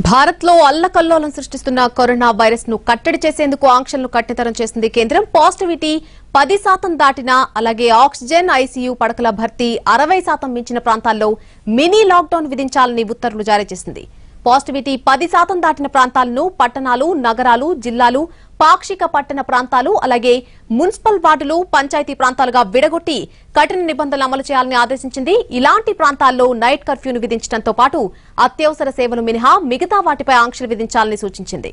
భారత్ లో అల్లకల్లోలం సృష్టిస్తున్న corona virus ను కట్టడి చేసేందుకు ఆంక్షలను కట్టితరం చేసింది కేంద్రం పాజిటివిటీ పది శాతం దాటిన అలాగే ఆక్సిజన్ ఐసీయూ పడకల భర్తీ అరవై శాతం మించిన ప్రాంతాల్లో మినీ లాక్డౌన్ విధించాలని ఉత్తర్వులు జారీ చేసింది పాజిటివిటీ పది శాతం దాటిన ప్రాంతాలను పట్టణాలు నగరాలు జిల్లాలు పాక్షిక పట్టణ ప్రాంతాలు అలాగే మున్సిపల్ వార్డులు పంచాయతీ ప్రాంతాలుగా విడగొట్టి కఠిన నిబంధనలు అమలు చేయాలని ఆదేశించింది ఇలాంటి ప్రాంతాల్లో నైట్ కర్ఫ్యూను విధించడంతో పాటు అత్యవసర సేవలు మినహా మిగతా వాటిపై ఆంక్షలు విధించాలని సూచించింది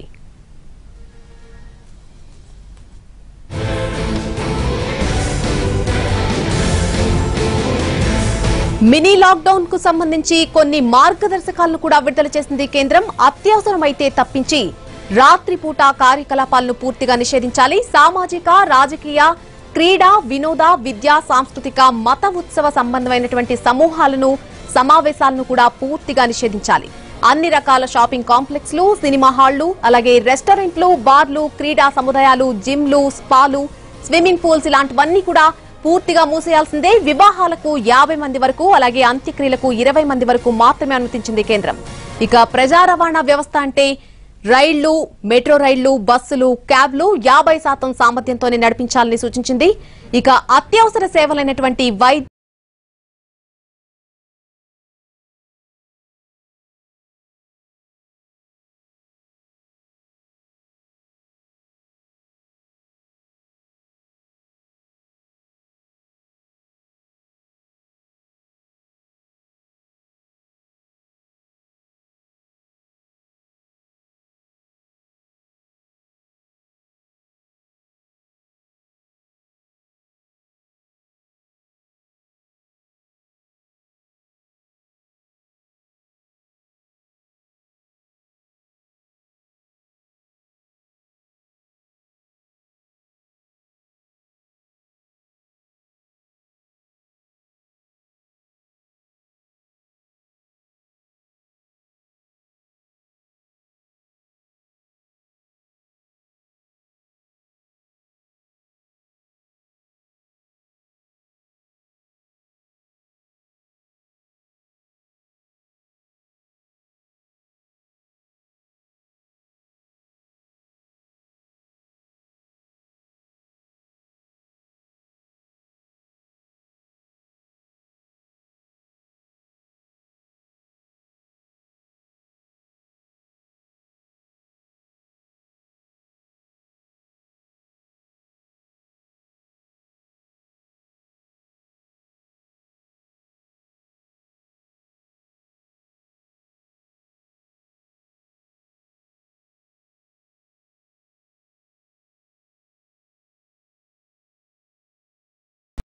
మినీ లాక్డౌన్ కు సంబంధించి కొన్ని మార్గదర్శకాలను కూడా విడుదల చేసింది కేంద్రం అత్యవసరమైతే తప్పించి రాత్రిపూట కార్యకలాపాలను పూర్తిగా నిషేధించాలి సామాజిక రాజకీయ క్రీడా వినోద విద్యా సాంస్కృతిక మత ఉత్సవ సంబంధమైనటువంటి సమూహాలను సమావేశాలను కూడా పూర్తిగా నిషేధించాలి అన్ని రకాల షాపింగ్ కాంప్లెక్స్లు సినిమా హాళ్లు అలాగే రెస్టారెంట్లు బార్లు క్రీడా సముదాయాలు జిమ్లు స్పాలు స్విమ్మింగ్ పూల్స్ ఇలాంటివన్నీ కూడా పూర్తిగా మూసేయాల్సిందే వివాహాలకు యాభై మంది వరకు అలాగే అంత్యక్రియలకు ఇరవై మంది వరకు మాత్రమే అనుమతించింది కేంద్రం ఇక ప్రజా రవాణా వ్యవస్థ అంటే రైళ్లు మెట్రో రైళ్లు బస్సులు క్యాబ్లు యాభై శాతం సామర్థ్యంతోనే నడిపించాలని సూచించింది ఇక అత్యవసర సేవలైనటువంటి వైద్య